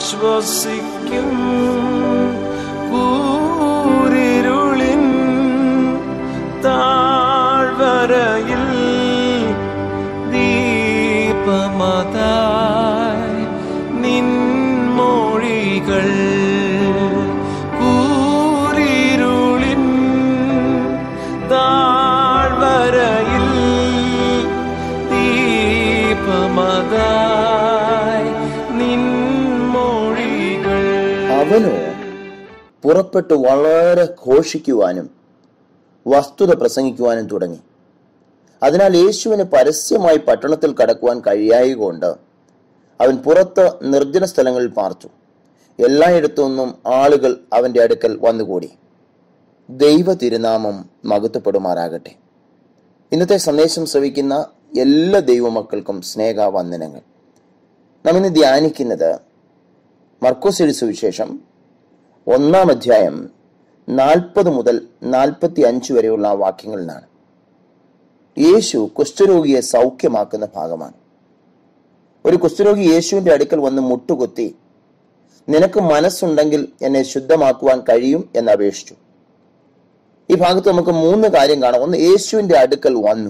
ആശ്വസിക്കും കൂരിരുളിൻ താഴ്വരയിൽ ദീപമതായി നിൻമൊഴികൾ കൂരിരുളിൻ താഴ്വരയിൽ ദീപമതായി നിൻമൊഴികൾ അവനോ പുറപ്പെട്ടു വളരെ ഘോഷിക്കുവാനും വസ്തുത പ്രസംഗിക്കുവാനും തുടങ്ങി അതിനാൽ യേശുവിന് പരസ്യമായി പട്ടണത്തിൽ കടക്കുവാൻ കഴിയായകൊണ്ട് അവൻ പുറത്ത് നിർജ്ജന സ്ഥലങ്ങളിൽ പാർത്തു എല്ലായിടത്തു നിന്നും ആളുകൾ അവന്റെ അടുക്കൽ വന്നുകൂടി ദൈവ തിരുനാമം മകത്തപ്പെടുമാറാകട്ടെ ഇന്നത്തെ സന്ദേശം ശ്രവിക്കുന്ന എല്ലാ ദൈവമക്കൾക്കും സ്നേഹവന്ദനങ്ങൾ നാം ഇന്ന് ധ്യാനിക്കുന്നത് മർക്കോസ് സുവിശേഷം ഒന്നാം അധ്യായം നാൽപ്പത് മുതൽ നാൽപ്പത്തി അഞ്ച് വരെയുള്ള വാക്യങ്ങളിലാണ് യേശു കുഷ്ഠരോഗിയെ സൗഖ്യമാക്കുന്ന ഭാഗമാണ് ഒരു കുഷ്ഠരോഗി യേശുവിന്റെ അടുക്കൽ വന്ന് മുട്ടുകുത്തി നിനക്ക് മനസ്സുണ്ടെങ്കിൽ എന്നെ ശുദ്ധമാക്കുവാൻ കഴിയും എന്ന് അപേക്ഷിച്ചു ഈ ഭാഗത്ത് നമുക്ക് മൂന്ന് കാര്യം കാണാം ഒന്ന് യേശുവിന്റെ അടുക്കൽ വന്നു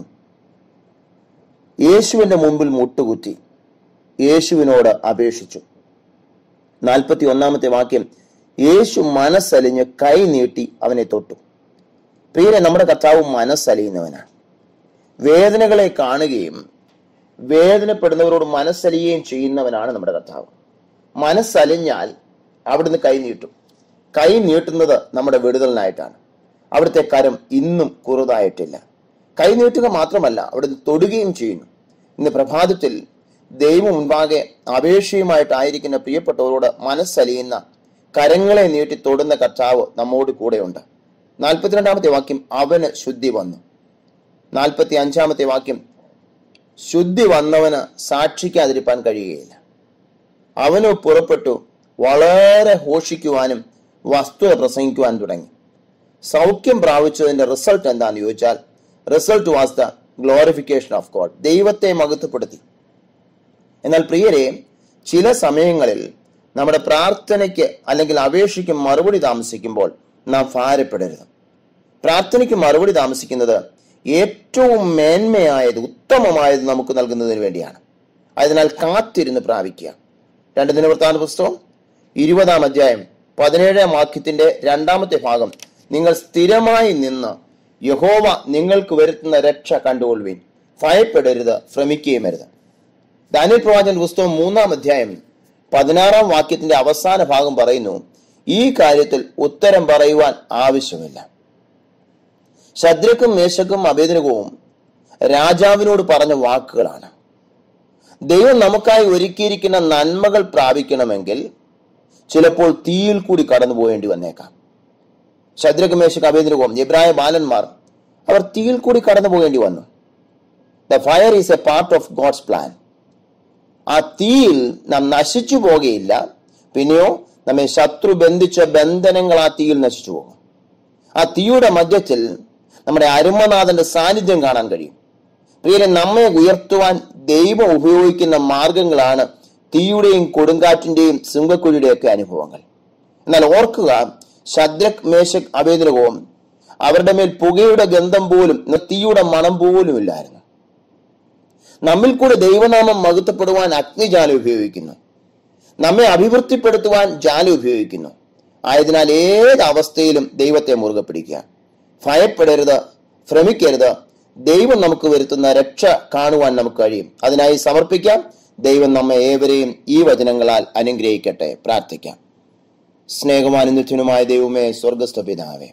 യേശുവിന്റെ മുമ്പിൽ മുട്ടുകുത്തി യേശുവിനോട് അപേക്ഷിച്ചു നാൽപ്പത്തി ഒന്നാമത്തെ വാക്യം യേശു മനസ്സലിഞ്ഞ് കൈ നീട്ടി അവനെ തൊട്ടു പ്രിയരെ നമ്മുടെ കർത്താവ് മനസ്സലിയുന്നവനാണ് വേദനകളെ കാണുകയും വേദനപ്പെടുന്നവരോട് മനസ്സലിയുകയും ചെയ്യുന്നവനാണ് നമ്മുടെ കർത്താവ് മനസ്സലിഞ്ഞാൽ അവിടുന്ന് കൈ നീട്ടും കൈ നീട്ടുന്നത് നമ്മുടെ വിടുതലിനായിട്ടാണ് അവിടുത്തെ കരം ഇന്നും കുറുതായിട്ടില്ല കൈ നീട്ടുക മാത്രമല്ല അവിടുന്ന് തൊടുകയും ചെയ്യുന്നു ഇന്ന് പ്രഭാതത്തിൽ ദൈവം മുൻപാകെ അപേക്ഷയുമായിട്ടായിരിക്കുന്ന പ്രിയപ്പെട്ടവരോട് മനസ്സലിയുന്ന കരങ്ങളെ നീട്ടി തൊടുന്ന കർത്താവ് നമ്മോട് കൂടെയുണ്ട് നാൽപ്പത്തിരണ്ടാമത്തെ വാക്യം അവന് ശുദ്ധി വന്നു നാൽപ്പത്തി അഞ്ചാമത്തെ വാക്യം ശുദ്ധി വന്നവന് സാക്ഷിക്കാതിരിക്കാൻ കഴിയുകയില്ല അവന് പുറപ്പെട്ടു വളരെ ഘോഷിക്കുവാനും വസ്തുത പ്രസംഗിക്കുവാനും തുടങ്ങി സൗഖ്യം പ്രാപിച്ചതിന്റെ റിസൾട്ട് എന്താണെന്ന് ചോദിച്ചാൽ result was the glorification of God ദൈവത്തെ മഹത്വപ്പെടുത്തി എന്നാൽ പ്രിയരെ ചില സമയങ്ങളിൽ നമ്മുടെ പ്രാർത്ഥനയ്ക്ക് അല്ലെങ്കിൽ അപേക്ഷയ്ക്ക് മറുപടി താമസിക്കുമ്പോൾ നാം ഭാരപ്പെടരുത് പ്രാർത്ഥനയ്ക്ക് മറുപടി താമസിക്കുന്നത് ഏറ്റവും മേന്മയായത് ഉത്തമമായത് നമുക്ക് നൽകുന്നതിന് വേണ്ടിയാണ് അതിനാൽ കാത്തിരുന്ന് പ്രാപിക്കുക രണ്ട് ദിനവൃത്താന്ത പുസ്തകം ഇരുപതാം അധ്യായം പതിനേഴാം വാക്യത്തിന്റെ രണ്ടാമത്തെ ഭാഗം നിങ്ങൾ സ്ഥിരമായി നിന്ന് യഹോവ നിങ്ങൾക്ക് വരുത്തുന്ന രക്ഷ കണ്ടുകൊള്ളുവിൻ ഭയപ്പെടരുത് ശ്രമിക്കുകയും അരുത് ദാനിയൽ പ്രവാചകൻ പുസ്തകം മൂന്നാം അധ്യായം പതിനാറാം വാക്യത്തിന്റെ അവസാന ഭാഗം പറയുന്നു ഈ കാര്യത്തിൽ ഉത്തരം പറയുവാൻ ആവശ്യമില്ല ശദ്രക്കും മേശക്കും അഭേദനകവും രാജാവിനോട് പറഞ്ഞ വാക്കുകളാണ് ദൈവം നമുക്കായി ഒരുക്കിയിരിക്കുന്ന നന്മകൾ പ്രാപിക്കണമെങ്കിൽ ചിലപ്പോൾ തീയിൽ കൂടി കടന്നു പോകേണ്ടി വന്നേക്കാം ശദ്രക്ക് മേശക്ക് അഭേദനകവും എബ്രായ ബാലന്മാർ അവർ തീയിൽ കൂടി കടന്നു പോകേണ്ടി വന്നു the fire is a part of God's plan ആ തീയിൽ നാം നശിച്ചു പോകുകയില്ല പിന്നെയോ നമ്മെ ശത്രു ബന്ധിച്ച ബന്ധനങ്ങൾ ആ തീയിൽ നശിച്ചു പോകും ആ തീയുടെ മധ്യത്തിൽ നമ്മുടെ അരുമനാഥന്റെ സാന്നിധ്യം കാണാൻ കഴിയും പ്രിയരെ നമ്മെ ഉയർത്തുവാൻ ദൈവം ഉപയോഗിക്കുന്ന മാർഗങ്ങളാണ് തീയുടെയും കൊടുങ്കാറ്റിന്റെയും സിംഹക്കുഴിയുടെയും ഒക്കെ അനുഭവങ്ങൾ എന്നാൽ ഓർക്കുക ശദ്രക് മേശക് അഭേദനകവും അവരുടെ മേൽ പുകയുടെ ഗന്ധം പോലും തീയുടെ മണം പോലും ഇല്ലായിരുന്നു നമ്മിൽ കൂടെ ദൈവനാമം മഹത്വപ്പെടുവാൻ അഗ്നിജാല ഉപയോഗിക്കുന്നു നമ്മെ അഭിവൃദ്ധിപ്പെടുത്തുവാൻ ജാല ഉപയോഗിക്കുന്നു ആയതിനാൽ ഏത് അവസ്ഥയിലും ദൈവത്തെ മുറുകെ പിടിക്കുക ഭയപ്പെടരുത് ഭ്രമിക്കരുത് ദൈവം നമുക്ക് വരുത്തുന്ന രക്ഷ കാണുവാൻ നമുക്ക് കഴിയും അതിനായി സമർപ്പിക്കാം ദൈവം നമ്മെ ഏവരെയും ഈ വചനങ്ങളാൽ അനുഗ്രഹിക്കട്ടെ പ്രാർത്ഥിക്കാം സ്നേഹമാനുനിത്യനുമായ ദൈവമേ സ്വർഗസ്ഥ പിതാവേ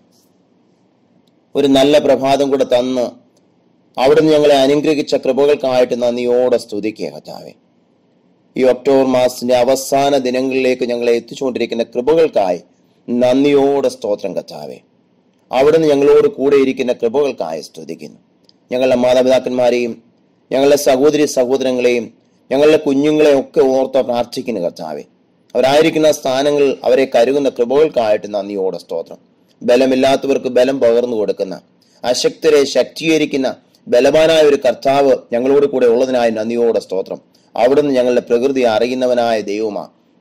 ഒരു നല്ല പ്രഭാതം കൂടെ തന്ന് അവിടുന്ന് ഞങ്ങളെ അനുഗ്രഹിച്ച കൃപകൾക്കായിട്ട് നന്ദിയോടെ സ്തുതിക്കുക കർത്താവേ ഈ ഒക്ടോബർ മാസത്തിന്റെ അവസാന ദിനങ്ങളിലേക്ക് ഞങ്ങളെ എത്തിച്ചുകൊണ്ടിരിക്കുന്ന കൃപകൾക്കായി നന്ദിയോടെ സ്തോത്രം കർത്താവേ അവിടുന്ന് ഞങ്ങളോട് കൂടെ ഇരിക്കുന്ന കൃപകൾക്കായി സ്തുതിക്കുന്നു ഞങ്ങളുടെ മാതാപിതാക്കന്മാരെയും ഞങ്ങളുടെ സഹോദരി സഹോദരങ്ങളെയും ഞങ്ങളുടെ കുഞ്ഞുങ്ങളെയും ഒക്കെ ഓർത്ത് പ്രാർത്ഥിക്കുന്നു കർത്താവേ അവരായിരിക്കുന്ന സ്ഥാനങ്ങളിൽ അവരെ കരുകുന്ന കൃപകൾക്കായിട്ട് നന്ദിയോടെ സ്തോത്രം ബലമില്ലാത്തവർക്ക് ബലം പകർന്നു കൊടുക്കുന്ന അശക്തരെ ശക്തീകരിക്കുന്ന ബലവാനായ ഒരു കർത്താവ് ഞങ്ങളോട് കൂടെ ഉള്ളതിനായി നന്ദിയോടെ സ്തോത്രം അവിടുന്ന് ഞങ്ങളുടെ പ്രകൃതി അറിയുന്നവനായ ദൈവമാ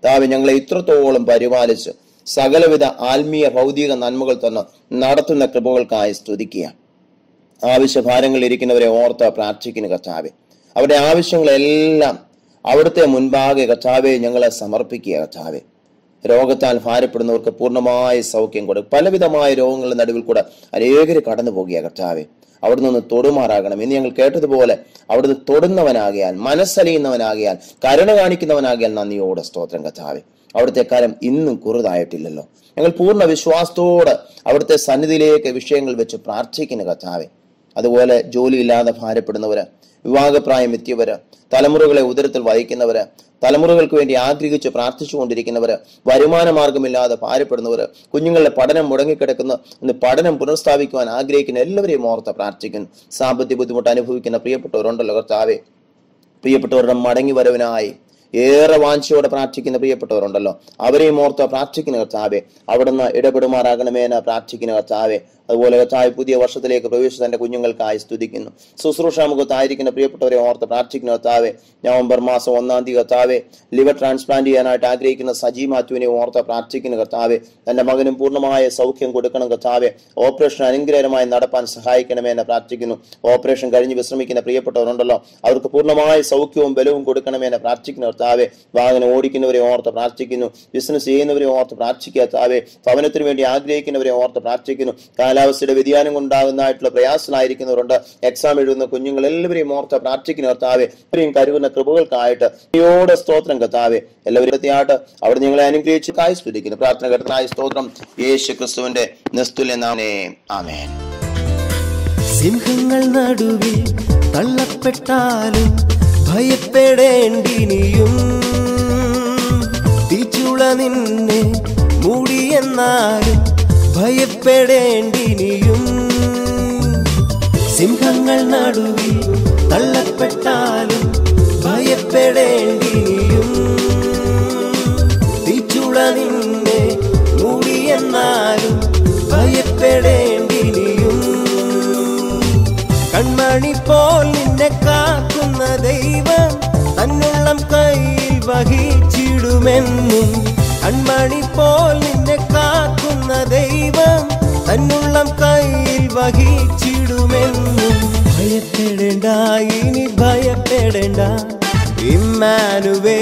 താവെ ഞങ്ങളെ ഇത്രത്തോളം പരിപാലിച്ച് സകലവിധ ആത്മീയ ഭൗതിക നന്മകൾ തന്നെ നടത്തുന്ന കൃപകൾക്കായി സ്തുതിക്കുക ആവശ്യഭാരങ്ങളിൽ ഇരിക്കുന്നവരെ ഓർത്ത് പ്രാർത്ഥിക്കുന്ന കർത്താവെ അവരുടെ ആവശ്യങ്ങളെല്ലാം അവിടുത്തെ മുൻപാകെ കർത്താവെ ഞങ്ങളെ സമർപ്പിക്കുക കർത്താവെ രോഗത്താൽ ഭാരപ്പെടുന്നവർക്ക് പൂർണ്ണമായ സൗഖ്യം കൊടുക്കും പലവിധമായ രോഗങ്ങളുടെ നടുവിൽ കൂടെ അനേകര് കടന്നു പോകുക കർത്താവെ അവിടെ നിന്ന് തൊടുമാറാകണം ഇന്ന് ഞങ്ങൾ കേട്ടതുപോലെ അവിടുന്ന് തൊടുന്നവനാകിയാൽ മനസ്സലിയുന്നവനാകിയാൽ കരുണ കാണിക്കുന്നവനാകിയാൽ നന്ദിയോടെ സ്തോത്രം കർത്താവെ അവിടുത്തെ കാലം ഇന്നും കുറുതായിട്ടില്ലല്ലോ ഞങ്ങൾ പൂർണ്ണ വിശ്വാസത്തോടെ അവിടുത്തെ സന്നിധിയിലേക്ക് വിഷയങ്ങൾ വെച്ച് പ്രാർത്ഥിക്കുന്ന കർത്താവെ അതുപോലെ ജോലിയില്ലാതെ ഭാരപ്പെടുന്നവര് വിവാഹപ്രായം എത്തിയവര് തലമുറകളെ ഉദരത്തിൽ വഹിക്കുന്നവര് തലമുറകൾക്ക് വേണ്ടി ആഗ്രഹിച്ച് പ്രാർത്ഥിച്ചുകൊണ്ടിരിക്കുന്നവര് വരുമാന മാർഗമില്ലാതെ ഭാരപ്പെടുന്നവര് കുഞ്ഞുങ്ങളുടെ പഠനം മുടങ്ങിക്കിടക്കുന്ന ഒന്ന് പഠനം പുനഃസ്ഥാപിക്കുവാൻ ആഗ്രഹിക്കുന്ന എല്ലാവരെയും ഓർത്ത് പ്രാർത്ഥിക്കുന്നു സാമ്പത്തിക ബുദ്ധിമുട്ട് അനുഭവിക്കുന്ന പ്രിയപ്പെട്ടവരുണ്ടല്ലോ കർത്താവെ പ്രിയപ്പെട്ടവരുടെ മടങ്ങി വരവിനായി ഏറെ വാഞ്ചയോടെ പ്രാർത്ഥിക്കുന്ന പ്രിയപ്പെട്ടവരുണ്ടല്ലോ അവരെയും ഓർത്ത് പ്രാർത്ഥിക്കുന്ന കർത്താവെ അവിടുന്ന് ഇടപെടുമാറാകണമേന പ്രാർത്ഥിക്കുന്ന കർത്താവെ അതുപോലെ കർത്താവ് പുതിയ വർഷത്തിലേക്ക് പ്രവേശിച്ച തന്റെ കുഞ്ഞുങ്ങൾക്കായി സ്തുതിക്കുന്നു ശുശ്രൂഷ മുഖത്തായിരിക്കുന്ന പ്രിയപ്പെട്ടവരെ ഓർത്ത് പ്രാർത്ഥിക്കുന്ന കർത്താവെ നവംബർ മാസം ഒന്നാം തീയതി കർത്താവെ ലിവർ ട്രാൻസ്പ്ലാന്റ് ചെയ്യാനായിട്ട് ആഗ്രഹിക്കുന്ന സജി മാത്യുവിനെ ഓർത്ത് പ്രാർത്ഥിക്കുന്ന കർത്താവെ തന്റെ മകനും പൂർണ്ണമായ സൗഖ്യം കൊടുക്കണം കർത്താവെ ഓപ്പറേഷൻ അനുഗ്രഹമായി നടപ്പാൻ സഹായിക്കണമേ എന്ന് പ്രാർത്ഥിക്കുന്നു ഓപ്പറേഷൻ കഴിഞ്ഞ് വിശ്രമിക്കുന്ന പ്രിയപ്പെട്ടവരുണ്ടല്ലോ അവർക്ക് പൂർണ്ണമായ സൗഖ്യവും ബലവും കൊടുക്കണമേ എന്ന് പ്രാർത്ഥിക്കുന്ന കർത്താവെ വാഹനം ഓടിക്കുന്നവരെ ഓർത്ത് പ്രാർത്ഥിക്കുന്നു ബിസിനസ് ചെയ്യുന്നവരെ ഓർത്ത് പ്രാർത്ഥിക്കുക കർത്താവെ ഭവനത്തിന് വേണ്ടി ആഗ്രഹിക്കുന്നവരെ ഓർത്ത് പ്രാർത്ഥിക്കുന്നു കാലാവസ്ഥയുടെ വ്യതിയാനം കൊണ്ടാകുന്നതായിട്ടുള്ള പ്രയാസത്തിലായിരിക്കുന്നവരുണ്ട് എക്സാം എഴുതുന്ന കുഞ്ഞുങ്ങൾ എല്ലാവരെയും ഓർത്ത് പ്രാർത്ഥിക്കുന്ന കർത്താവെ ഇവരെയും കരുതുന്ന കൃപകൾക്കായിട്ട് യോടെ സ്തോത്രം കർത്താവെ എല്ലാവരും ആയിട്ട് അവിടെ ഞങ്ങളെ അനുഗ്രഹിച്ച് കായ് സ്തുതിക്കുന്നു പ്രാർത്ഥന കർത്തനായ സ്തോത്രം യേശു ക്രിസ്തുവിന്റെ നിസ്തുല്യ നാമേ ആമേൻ സിംഹങ്ങൾ നടുവിൽ തള്ളപ്പെട്ടാലും ഭയപ്പെടേണ്ടിനിയും തീച്ചുള നിന്നെ മൂടിയെന്നാലും ഭയപ്പെടേണ്ടിനിയും സിംഹങ്ങൾ നടുവിൽ തള്ളപ്പെട്ടാലും ഭയപ്പെടേണ്ടിനിയും തീച്ചുള നിന്നെ മൂടിയെന്നാലും ഭയപ്പെടേണ്ടിനിയും കൺമണി പോൽ നിന്നെ കാക്കുന്ന ദൈവം തന്നുള്ളം കയ്യിൽ വഹിച്ചിടുമെന്നും കൺമണി പോൽ നിന്നെ കാക്കുന്ന ദൈവം തന്നുള്ളം കയ്യിൽ വഹിച്ചിടുമെന്നും ഭയപ്പെടേണ്ട ഇനി ഭയപ്പെടേണ്ട ഇമ്മാനുവേ